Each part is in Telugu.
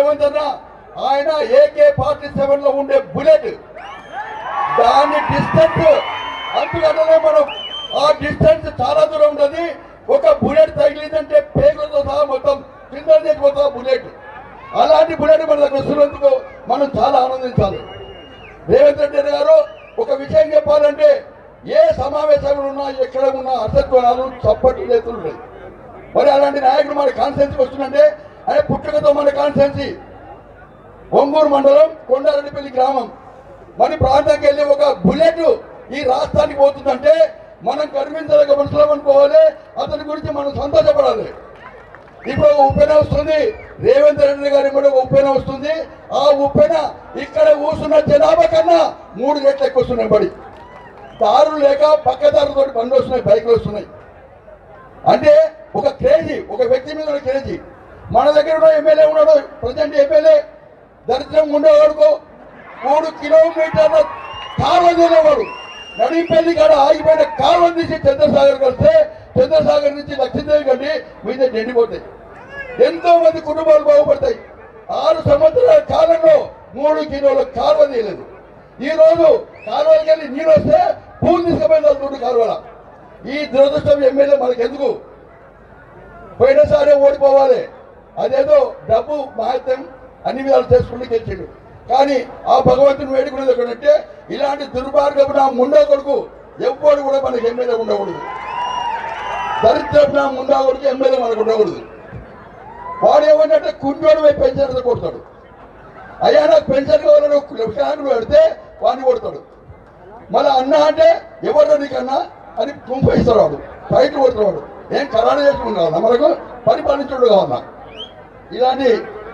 రేవంత్ అన్న ఆయన ఏకే ఫార్టీ సెవెన్ లో ఉండే బుల్లెట్ దాని డిస్టెన్స్ అందుకనే మనం ఆ డిస్టెన్స్ చాలా దూరం ఉన్నది ఒక బుల్లెట్ తగిలిందంటే పేగులతో సహా మొత్తం కింద చేసిపోతా బుల్లెట్ అలాంటి బుల్లెట్ మన దగ్గర వస్తున్నందుకు మనం చాలా ఆనందించాలి రేవంత్ రెడ్డి గారు ఒక విషయం చెప్పాలంటే ఏ సమావేశంలో ఉన్నా ఎక్కడ ఉన్నా అసత్వనాలు చప్పట్లు చేతులు ఉన్నాయి మరి అలాంటి నాయకుడు మన కాన్స్టెన్సీకి వస్తుందంటే ఆయన పుట్టుకతో మన కాన్స్టెన్సీ ఒంగూరు మండలం కొండారెడ్డిపల్లి గ్రామం మరి ప్రాంతానికి వెళ్ళి ఒక బుల్లెట్ ఈ రాష్ట్రానికి పోతుందంటే మనం గర్వించదగ్గ మనుషులం అనుకోవాలి అతని గురించి మనం సంతోషపడాలి ఇప్పుడు ఒక ఉప్పెన వస్తుంది రేవంత్ రెడ్డి గారి కూడా ఒక ఉప్పెన వస్తుంది ఆ ఉప్పెన ఇక్కడ కూర్చున్న జనాభా కన్నా మూడు రెట్లు ఎక్కువ వస్తున్నాయి బడి దారులు లేక పక్కదారులతో బండ్లు వస్తున్నాయి బైకులు వస్తున్నాయి అంటే ఒక క్రేజీ ఒక వ్యక్తి మీద ఉన్న క్రేజీ మన దగ్గర ఉన్న ఎమ్మెల్యే ఉన్నాడు ప్రజెంట్ ఎమ్మెల్యే దరిద్రం ఉండేవాడుకో మూడు కిలోమీటర్ల కాలువ తీరేవాడు నడిపెల్లి కాడ ఆగిపోయిన కాలువ తీసి చంద్రసాగర్ కలిస్తే చంద్రసాగర్ నుంచి లక్ష్మీదేవి కండి మీద నిండిపోతాయి ఎంతో మంది కుటుంబాలు బాగుపడతాయి ఆరు సంవత్సరాల కాలంలో మూడు కిలోల కాలువ తీయలేదు ఈ రోజు కాలువలకి వెళ్ళి నీళ్ళు వస్తే పూలు తీసుకుపోయింది రెండు కాలువల ఈ దురదృష్టం ఎమ్మెల్యే మనకెందుకు పోయినసారి ఓడిపోవాలి అదేదో డబ్బు మాహిత్యం అన్ని విధాలు చేసుకుంటూ గెలిచిండు కానీ ఆ భగవంతుని వేడుకునేది ఎక్కడంటే ఇలాంటి దుర్మార్గపు నా ముండా కొడుకు ఎవ్వడు కూడా మనకి ఎమ్మెల్యే ఉండకూడదు దరిద్రపు నా ముండా కొడుకు ఎమ్మెల్యే మనకు ఉండకూడదు వాడు ఏమన్నట్టే కుంటోడు పోయి పెన్షన్ కొడతాడు అయ్యా నాకు పెన్షన్ కావాలని వికలాంగులు పెడితే వాడిని కొడతాడు మళ్ళీ అన్న అంటే ఎవరు నీకన్నా అని కుంపేస్తాడు వాడు బయట కొడుతున్నాడు ఏం కరాడు చేసుకుని కావాలా మనకు పరిపాలించుడు కావాలా ఇలాంటి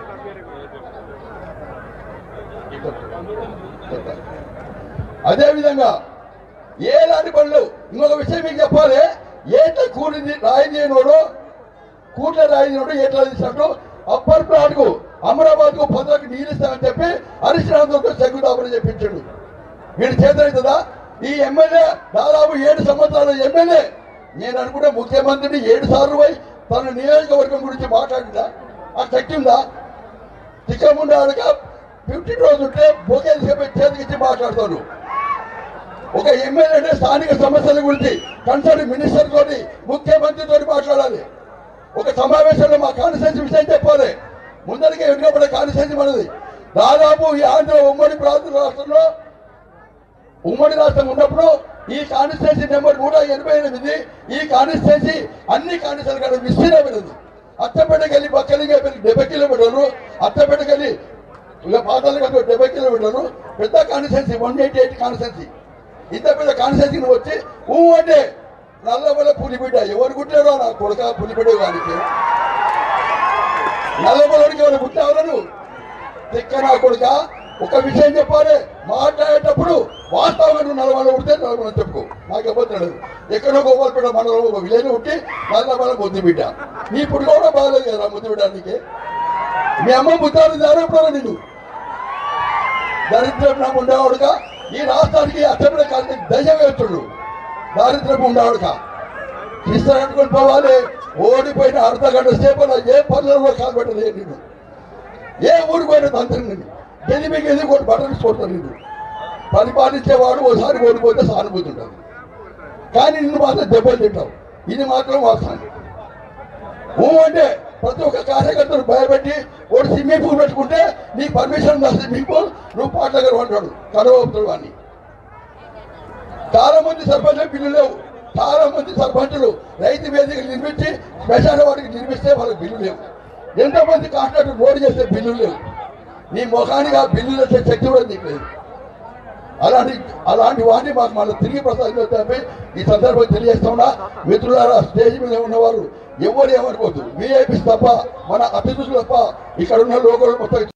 అదే విధంగా ఏలాంటి పనులు ఇంకొక విషయం మీకు చెప్పాలి ఏట కూలింది రాయి చేయనోడు కూట్ల రాయి చేయనోడు ఏట్లా తీసినట్టు అప్పర్ ప్లాట్ కు అమరాబాద్ కు పదవికి నీళ్ళు ఇస్తామని చెప్పి హరీశ్రాంతో శంకుదాపన చెప్పించాడు వీడు చేతనవుతుందా ఈ ఎమ్మెల్యే దాదాపు ఏడు సంవత్సరాల ఎమ్మెల్యే నేను అనుకుంటే ముఖ్యమంత్రిని ఏడు సార్లు పోయి తన నియోజకవర్గం గురించి మాట్లాడిందా ఆ శక్తి ఉందా తిక్కముండాడుక ఫిఫ్టీన్ రోజు ఉంటే బొకే తీసుకుపోయి చేతికి ఇచ్చి మాట్లాడతాను ఒక ఎమ్మెల్యే అంటే స్థానిక సమస్యల గురించి కన్సర్న్ మినిస్టర్ తోటి ముఖ్యమంత్రితో మాట్లాడాలి ఒక సమావేశంలో మా కాన్స్టిట్యూన్సీ విషయం చెప్పాలి ముందరికే వెనుకబడే కాన్స్టిట్యూన్సీ మనది దాదాపు ఈ ఆంధ్ర ఉమ్మడి ప్రాంత రాష్ట్రంలో ఉమ్మడి రాష్ట్రం ఉన్నప్పుడు ఈ కాన్స్టిట్యూన్సీ నెంబర్ నూట ఎనభై ఎనిమిది ఈ కాన్స్టిట్యూన్సీ అన్ని కాన్స్టిట్యూన్సీ కంటే విస్తీర్ణమైనది అత్తపేటకి వెళ్ళి బక్కలిగా వెళ్ళి డెబ్బై కిలోమీటర్లు అత్తపేటకి వెళ్ళి ఇక పాతాలు కంటే డెబ్బై కిలోమీటర్లు పెద్ద constituency one eighty eight constituency ఇంత పెద్ద కాన్స్టిట్యూన్సీ నువ్వు వచ్చి ఊ అంటే నల్లబల పులిబిడ్డ ఎవరు కుట్టారో నా కొడుక పులిబిడ్డ వానికి నల్లబలడికి ఎవరు పుట్టావరా నువ్వు తిక్క నా కొడుక ఒక విషయం చెప్పాలి మాట్లాడేటప్పుడు వాస్తవంగా నువ్వు నలభై ఉడితే నలభై చెప్పుకో నాకు ఎవరు తెలియదు ఎక్కడో గోపాలపేట మండలం ఒక విలేజ్ ఉంటే నల్లబల ముద్దు బిడ్డ నీ పుట్టుక కూడా బాగలేదు కదా ముద్దు బిడ్డ నీకే మీ అమ్మ ముద్దాలు జారప్పుడు నిన్ను దరిద్రం నాకు ఉండేవాడుగా ఈ రాష్ట్రానికి అసెంబ్లీ కాదు దశ వేస్తుడు దారిద్రం ఉండేవాడుగా ఇస్తారనుకుని పోవాలి ఓడిపోయిన అర్ధ గంట సేపలో ఏ పనులలో కాలు పెట్టలేదు నేను ఏ ఊరికి పోయిన తంత్రం నేను గెలిపి గెలిపి కొట్టి బట్టలు కొడతాను నేను పరిపాలించేవాడు ఓసారి ఓడిపోతే సానుభూతి ఉంటుంది కానీ నిన్ను మాత్రం దెబ్బలు తింటావు ఇది మాత్రం వాస్తవం ఊ అంటే ప్రతి ఒక్క కార్యకర్తను భయపెట్టి వాడు స్విమ్మింగ్ పూల్ పెట్టుకుంటే నీకు పర్మిషన్ ఉందా స్విమ్మింగ్ పూల్ నువ్వు పాటలు అంటాడు కరవవుతాడు వాడిని చాలా మంది సర్పంచులు బిల్లు లేవు చాలా మంది సర్పంచులు రైతు వేదికలు నిర్మించి శ్మశాన వాడికి నిర్మిస్తే వాళ్ళకి బిల్లు లేవు ఎంతో మంది కాంట్రాక్టర్ రోడ్డు చేస్తే బిల్లు లేవు నీ ముఖానికి ఆ బిల్లు వచ్చే శక్తి కూడా నీకు లేదు అలాంటి అలాంటి వాడిని మాకు మళ్ళీ తిరిగి ప్రసాదించి ఈ సందర్భంగా తెలియజేస్తున్నా మిత్రులారా స్టేజ్ మీద ఉన్నవారు ఎవరు ఏమనుకోవద్దు విఐపీస్ తప్ప మన అతిథులు తప్ప ఇక్కడ ఉన్న లోకల్ మొత్తం